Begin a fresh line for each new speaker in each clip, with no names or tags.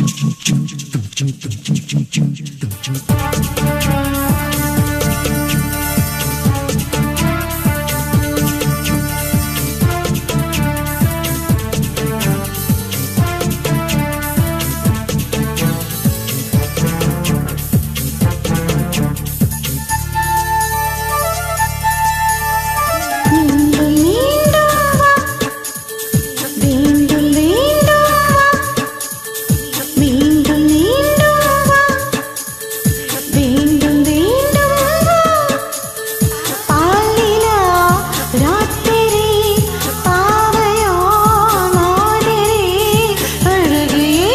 மீண்டும் மீண்டும் வா வேண்டும் வேண்டும் வா மீண்டும் மீண்டும் வா வேண்டும் வேண்டும் வா பாலிலா ராத்திரி பாவையோ மாதிரி அழகியே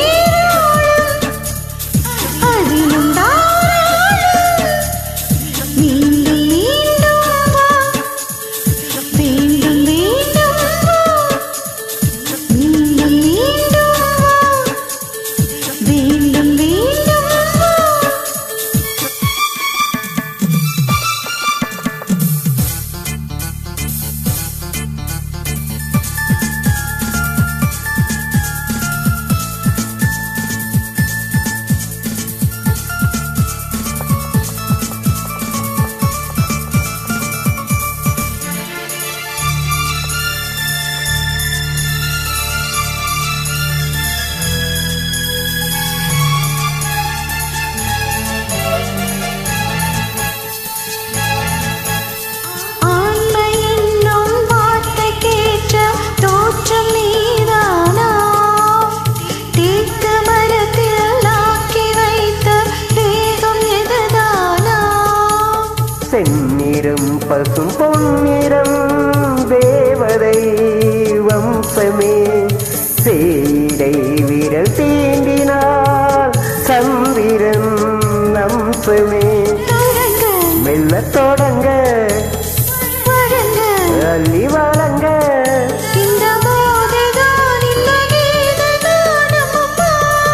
அதிலும் தாராளம் மீண்டும் மீண்டும் வா வேண்டும் வேண்டும் வா மீண்டும் மீண்டும் வா வேண்டும் வேண்டும் வா ஆண்மை என்னும் வார்த்தை கேட்ட தோற்றம் நீதானா தேக்கு மரத்தில் ஆக்கி வைத்த தேகம் எதுதானா
செந்நிறம் பசும் பொன்னிறம் தேவதை வம்சமே சேடை விரல் தீண்டினால் சந்திரன் அம்சமே
தொடங்க
மெல்ல தொடங்க
வழங்க
அள்ளி வழங்க
இந்த மோதல்தான் இந்த கீதம்தான் அம்மப்பா.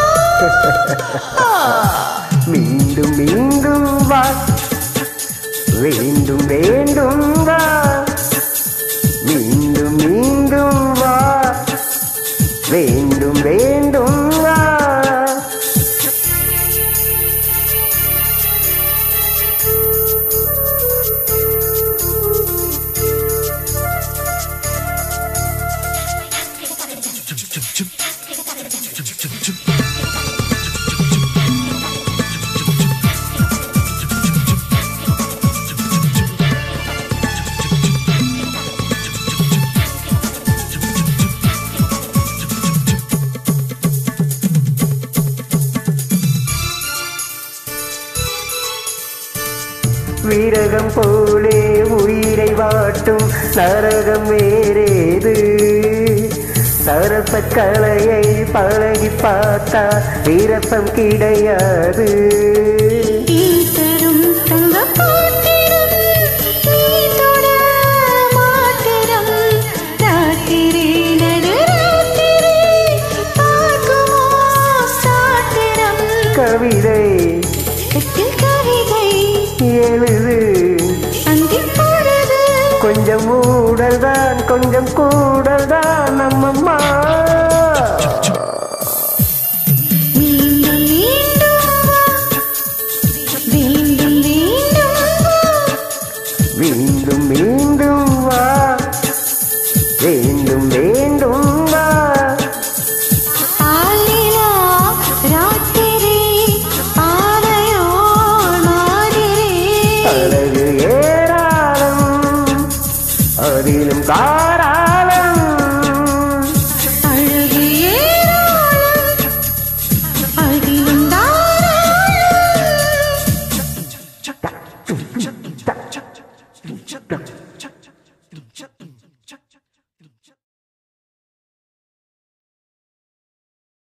மீண்டும் மீண்டும் வா வேண்டும் வேண்டும் வா மீண்டும் மீண்டும் வா வேண்டும் வேண்டும் வா வீரகம் போலே உயிரை வாட்டும் நரகம் வேறேது சரச கலையை பழகி பார்த்தா வீரப்பம் கிடையாது
ஈத்தரும் தங்கப் பாத்திரம், நீ தொட மாத்திரம். ராத்திரி நடுராத்திரி, பார்க்குமோ சாத்திரம்.
கவிதை
எட்டில் கவிதை,
எழுது
அந்திப் பொழுது,
கொஞ்சம் ஊடல் தான் கொஞ்சம் கூடல் தான் நம்மம்மா
மீண்டும் மீண்டும் வா. வேண்டும் வேண்டும் வா.
மீண்டும் மீண்டும் வா வேண்டும் வேண்டும்